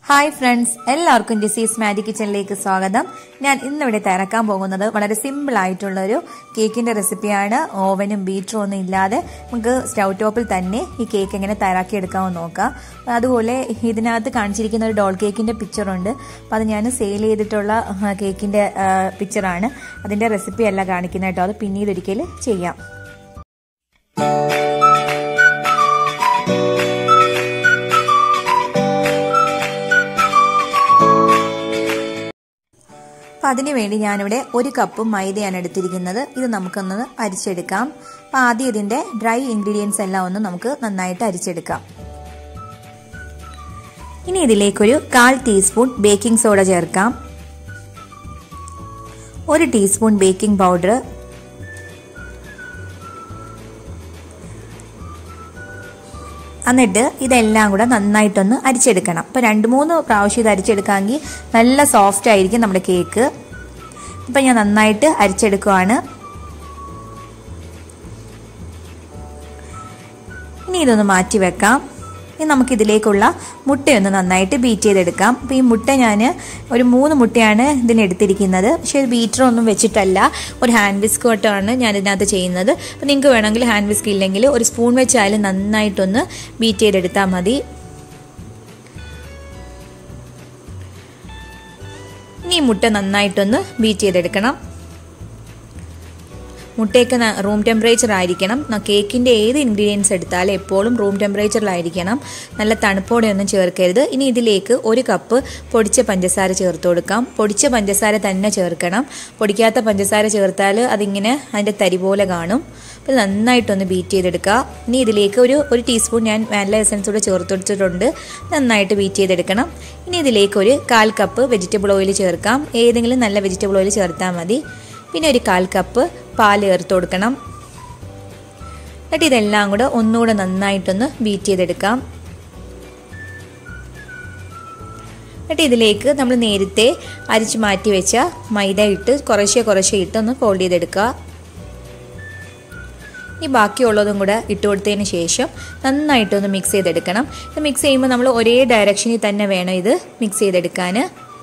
hi friends എല്ലാവർക്കും ഡിസീസ് magic കിച്ചണിലേക്ക് സ്വാഗതം ഞാൻ ഇന്നിവിടെ തയ്യാറാക്കാൻ പോകുന്നത് വളരെ സിമ്പിൾ ആയിട്ടുള്ള ഒരു കേക്കിന്റെ റെസിപ്പിയാണ് ഓവനും ബീറ്ററും ഒന്നും ഇല്ലാതെ നമുക്ക് സ്റ്റൗ ടോപ്പിൽ തന്നെ ഈ കേക്ക് എങ്ങനെ തയ്യാറാക്കി എടുക്കാമെന്ന് നോക്കാം അതുപോലെ ഇതിനകത്ത് കാണിച്ചിരിക്കുന്ന ഒരു ഡോൾ കേക്കിന്റെ പിക്ചറുണ്ട് അപ്പോൾ അത് ഞാൻ സെയിൽ ചെയ്തിട്ടുള്ള കേക്കിന്റെ പിക്ചറാണ് അതിന്റെ റെസിപ്പി അല്ല കാണിക്കുന്ന കേട്ടോ അത് പിന്നീട് ഒരിക്കൽ ചെയ്യാം അപ്പം അതിന് വേണ്ടി ഞാനിവിടെ ഒരു കപ്പ് മൈദയാണ് എടുത്തിരിക്കുന്നത് ഇത് നമുക്കൊന്ന് അരിച്ചെടുക്കാം അപ്പം ആദ്യം ഇതിൻ്റെ ഡ്രൈ ഇൻഗ്രീഡിയൻസ് എല്ലാം ഒന്ന് നമുക്ക് നന്നായിട്ട് അരിച്ചെടുക്കാം ഇനി ഇതിലേക്കൊരു കാൽ ടീസ്പൂൺ ബേക്കിംഗ് സോഡ ചേർക്കാം ഒരു ടീസ്പൂൺ ബേക്കിംഗ് പൗഡർ എന്നിട്ട് ഇതെല്ലാം കൂടെ നന്നായിട്ടൊന്ന് അരിച്ചെടുക്കണം അപ്പോൾ രണ്ട് മൂന്ന് പ്രാവശ്യം ഇത് അരിച്ചെടുക്കാമെങ്കിൽ നല്ല സോഫ്റ്റ് ആയിരിക്കും നമ്മുടെ കേക്ക് ഇപ്പം ഞാൻ നന്നായിട്ട് അരിച്ചെടുക്കുവാണ് ഇനി ഇതൊന്ന് മാറ്റി വെക്കാം ഇനി നമുക്കിതിലേക്കുള്ള മുട്ടയൊന്ന് നന്നായിട്ട് ബീറ്റ് ചെയ്തെടുക്കാം അപ്പോൾ ഈ മുട്ട ഞാൻ ഒരു മൂന്ന് മുട്ടയാണ് ഇതിന് എടുത്തിരിക്കുന്നത് പക്ഷേ ബീറ്റർ ഒന്നും വെച്ചിട്ടല്ല ഒരു ഹാൻഡ് വിസ്കോട്ടാണ് ഞാൻ ഇതിനകത്ത് ചെയ്യുന്നത് അപ്പോൾ നിങ്ങൾക്ക് വേണമെങ്കിൽ ഹാൻഡ് വിസ്ക് ഇല്ലെങ്കിൽ ഒരു സ്പൂൺ വെച്ചാലും നന്നായിട്ടൊന്ന് ബീറ്റ് ചെയ്തെടുത്താൽ മതി ഇനി ഈ മുട്ട നന്നായിട്ടൊന്ന് ബീറ്റ് ചെയ്തെടുക്കണം മുട്ടയൊക്കെ റൂം ടെമ്പറേച്ചർ ആയിരിക്കണം കേക്കിൻ്റെ ഏത് ഇൻഗ്രീഡിയൻസ് എടുത്താലും എപ്പോഴും റൂം ടെമ്പറേച്ചറിലായിരിക്കണം നല്ല തണുപ്പോടെ ഒന്നും ചേർക്കരുത് ഇനി ഇതിലേക്ക് ഒരു കപ്പ് പൊടിച്ച പഞ്ചസാര ചേർത്ത് കൊടുക്കാം പൊടിച്ച പഞ്ചസാര തന്നെ ചേർക്കണം പൊടിക്കാത്ത പഞ്ചസാര ചേർത്താൽ അതിങ്ങനെ അതിൻ്റെ തരി പോലെ കാണും അപ്പോൾ നന്നായിട്ടൊന്ന് ബീറ്റ് ചെയ്തെടുക്കുക ഇനി ഇതിലേക്ക് ഒരു ഒരു ടീസ്പൂൺ ഞാൻ വാനില എസൻസ് കൂടെ ചേർത്ത് കൊടുത്തിട്ടുണ്ട് നന്നായിട്ട് ബീറ്റ് ചെയ്തെടുക്കണം ഇനി ഇതിലേക്ക് ഒരു കാൽ കപ്പ് വെജിറ്റബിൾ ഓയിൽ ചേർക്കാം ഏതെങ്കിലും നല്ല വെജിറ്റബിൾ ഓയിൽ ചേർത്താൽ മതി പിന്നെ ഒരു കാൽ കപ്പ് പാൽ ചേർത്ത് കൊടുക്കണം എന്നിട്ട് ഇതെല്ലാം കൂടെ ഒന്നുകൂടെ നന്നായിട്ടൊന്ന് ബീറ്റ് ചെയ്തെടുക്കാം എന്നിട്ട് ഇതിലേക്ക് നമ്മൾ നേരത്തെ അരിച്ച് മാറ്റി വെച്ച മൈദ ഇട്ട് കുറേശ്ശെ കുറേശ്ശെ ഇട്ട് ഒന്ന് ഫോൾഡ് ചെയ്തെടുക്കുക ഈ ബാക്കിയുള്ളതും കൂടെ ഇട്ട് കൊടുത്തതിന് ശേഷം നന്നായിട്ടൊന്ന് മിക്സ് ചെയ്തെടുക്കണം ഇത് മിക്സ് ചെയ്യുമ്പോൾ നമ്മൾ ഒരേ ഡയറക്ഷനിൽ തന്നെ വേണം ഇത് മിക്സ് ചെയ്തെടുക്കാൻ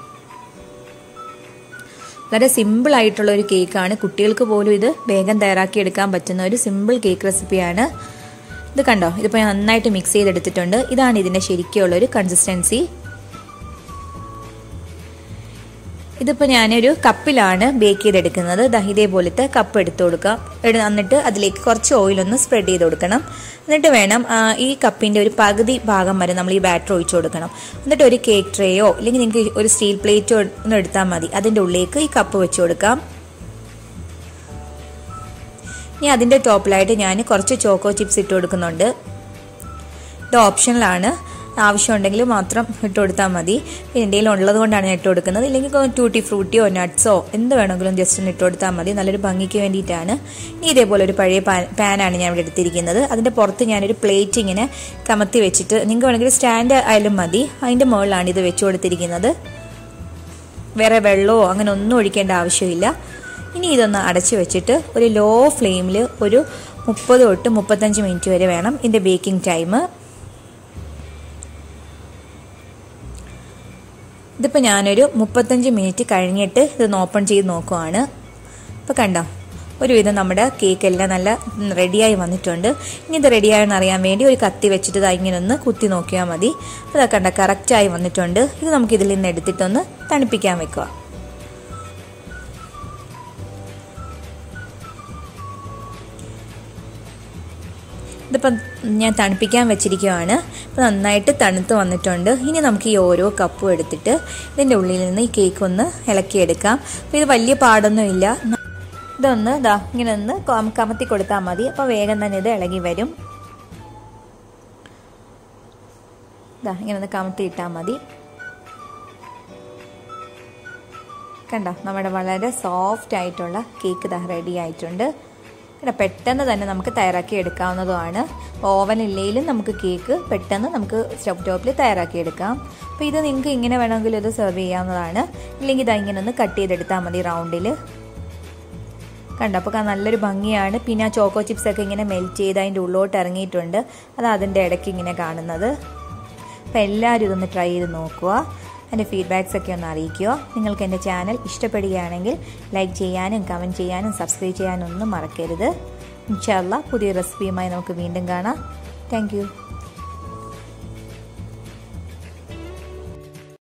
വളരെ സിമ്പിൾ ആയിട്ടുള്ള ഒരു കേക്കാണ് കുട്ടികൾക്ക് പോലും ഇത് വേഗം തയ്യാറാക്കി എടുക്കാൻ പറ്റുന്ന ഒരു സിമ്പിൾ കേക്ക് റെസിപ്പിയാണ് ഇത് കണ്ടോ ഇതിപ്പോൾ നന്നായിട്ട് മിക്സ് ചെയ്തെടുത്തിട്ടുണ്ട് ഇതാണ് ഇതിൻ്റെ ശരിക്കുള്ള ഒരു കൺസിസ്റ്റൻസി ഇതിപ്പോൾ ഞാനൊരു കപ്പിലാണ് ബേക്ക് ചെയ്തെടുക്കുന്നത് ഇതേപോലത്തെ കപ്പ് എടുത്തു കൊടുക്കാം എന്നിട്ട് അതിലേക്ക് കുറച്ച് ഓയിലൊന്ന് സ്പ്രെഡ് ചെയ്ത് കൊടുക്കണം എന്നിട്ട് വേണം ഈ കപ്പിൻ്റെ ഒരു പകുതി ഭാഗം വരെ നമ്മൾ ഈ ബാറ്റർ ഒഴിച്ചു കൊടുക്കണം എന്നിട്ട് ഒരു കേക്ക് ട്രേയോ അല്ലെങ്കിൽ നിങ്ങൾക്ക് ഒരു സ്റ്റീൽ പ്ലേറ്റോ ഒന്ന് എടുത്താൽ മതി അതിൻ്റെ ഉള്ളിലേക്ക് ഈ കപ്പ് വെച്ച് കൊടുക്കാം ഇനി അതിൻ്റെ ടോപ്പിലായിട്ട് ഞാൻ കുറച്ച് ചോക്കോ ചിപ്സ് ഇട്ട് കൊടുക്കുന്നുണ്ട് ഇത് ഓപ്ഷനിലാണ് ആവശ്യമുണ്ടെങ്കിൽ മാത്രം ഇട്ട് കൊടുത്താൽ മതി പിന്നെ എന്തെങ്കിലും ഉള്ളത് കൊണ്ടാണ് ഞാൻ ഇട്ട് കൊടുക്കുന്നത് ഇല്ലെങ്കിൽ ടൂട്ടി ഫ്രൂട്ടിയോ നട്ട്സോ എന്ത് വേണമെങ്കിലും ജസ്റ്റ് ഒന്ന് ഇട്ട് കൊടുത്താൽ മതി നല്ലൊരു ഭംഗിക്ക് വേണ്ടിയിട്ടാണ് ഇനി ഇതേപോലെ ഒരു പഴയ പാനാണ് ഞാൻ ഇവിടെ എടുത്തിരിക്കുന്നത് അതിൻ്റെ പുറത്ത് ഞാനൊരു പ്ലേറ്റ് ഇങ്ങനെ കമത്തി വെച്ചിട്ട് നിങ്ങൾക്ക് വേണമെങ്കിൽ സ്റ്റാൻഡ് ആയാലും മതി അതിൻ്റെ മുകളിലാണ് ഇത് വെച്ച് കൊടുത്തിരിക്കുന്നത് വേറെ വെള്ളമോ അങ്ങനെ ഒന്നും ഒഴിക്കേണ്ട ആവശ്യമില്ല ഇനി ഇതൊന്ന് അടച്ചു വെച്ചിട്ട് ഒരു ലോ ഫ്ലെയിമിൽ ഒരു മുപ്പത് തൊട്ട് മുപ്പത്തഞ്ച് മിനിറ്റ് വരെ വേണം ഇതിൻ്റെ ബേക്കിംഗ് ടൈം ഇതിപ്പോൾ ഞാനൊരു മുപ്പത്തഞ്ച് മിനിറ്റ് കഴിഞ്ഞിട്ട് ഇതൊന്ന് ഓപ്പൺ ചെയ്ത് നോക്കുവാണ് ഇപ്പോൾ കണ്ടോ ഒരുവിധം നമ്മുടെ കേക്ക് എല്ലാം നല്ല റെഡിയായി വന്നിട്ടുണ്ട് ഇനി ഇത് റെഡിയായെന്ന് അറിയാൻ വേണ്ടി ഒരു കത്തി വെച്ചിട്ട് ഇങ്ങനെ ഒന്ന് കുത്തി നോക്കിയാൽ മതി അപ്പോൾ കണ്ട കറക്റ്റായി വന്നിട്ടുണ്ട് ഇത് നമുക്ക് ഇതിൽ നിന്ന് എടുത്തിട്ടൊന്ന് തണുപ്പിക്കാൻ വെക്കുക ഇതിപ്പം ഞാൻ തണുപ്പിക്കാൻ വെച്ചിരിക്കുകയാണ് അപ്പോൾ നന്നായിട്ട് തണുത്ത് വന്നിട്ടുണ്ട് ഇനി നമുക്ക് ഈ ഓരോ കപ്പും എടുത്തിട്ട് ഇതിൻ്റെ ഉള്ളിൽ നിന്ന് ഈ കേക്ക് ഒന്ന് ഇളക്കിയെടുക്കാം അപ്പോൾ ഇത് വലിയ പാടൊന്നുമില്ല ഇതൊന്ന് ഇതാ ഇങ്ങനെ ഒന്ന് കമത്തി കൊടുത്താൽ മതി അപ്പോൾ വേഗം തന്നെ ഇത് ഇളകി വരും ഇതാ ഇങ്ങനെ ഒന്ന് കമത്തി ഇട്ടാൽ മതി കണ്ടോ നമ്മുടെ വളരെ സോഫ്റ്റ് ആയിട്ടുള്ള കേക്ക് ഇതാ റെഡി ആയിട്ടുണ്ട് ഇവിടെ പെട്ടെന്ന് തന്നെ നമുക്ക് തയ്യാറാക്കി എടുക്കാവുന്നതുമാണ് ഓവൻ ഇല്ലെങ്കിലും നമുക്ക് കേക്ക് പെട്ടെന്ന് നമുക്ക് സ്റ്റവ് ടോപ്പിൽ തയ്യാറാക്കി എടുക്കാം അപ്പോൾ ഇത് നിങ്ങൾക്ക് ഇങ്ങനെ വേണമെങ്കിൽ ഇത് സെർവ് ചെയ്യാവുന്നതാണ് ഇല്ലെങ്കിൽ ഇത് ഇങ്ങനെ ഒന്ന് കട്ട് ചെയ്തെടുത്താൽ മതി റൗണ്ടിൽ കണ്ടപ്പോൾ നല്ലൊരു ഭംഗിയാണ് പിന്നെ ആ ചോക്കോ ചിപ്സ് ഒക്കെ ഇങ്ങനെ മെൽറ്റ് ചെയ്ത് അതിൻ്റെ ഉള്ളോട്ട് ഇറങ്ങിയിട്ടുണ്ട് അത് അതിൻ്റെ ഇടയ്ക്ക് ഇങ്ങനെ കാണുന്നത് അപ്പോൾ എല്ലാവരും ഇതൊന്ന് ട്രൈ ചെയ്ത് നോക്കുക എൻ്റെ ഫീഡ്ബാക്സ് ഒക്കെ ഒന്ന് അറിയിക്കുക നിങ്ങൾക്ക് എൻ്റെ ചാനൽ ഇഷ്ടപ്പെടുകയാണെങ്കിൽ ലൈക്ക് ചെയ്യാനും കമൻറ്റ് ചെയ്യാനും സബ്സ്ക്രൈബ് ചെയ്യാനും ഒന്നും മറക്കരുത് ഇൻഷാല്ല പുതിയ റെസിപ്പിയുമായി നമുക്ക് വീണ്ടും കാണാം താങ്ക്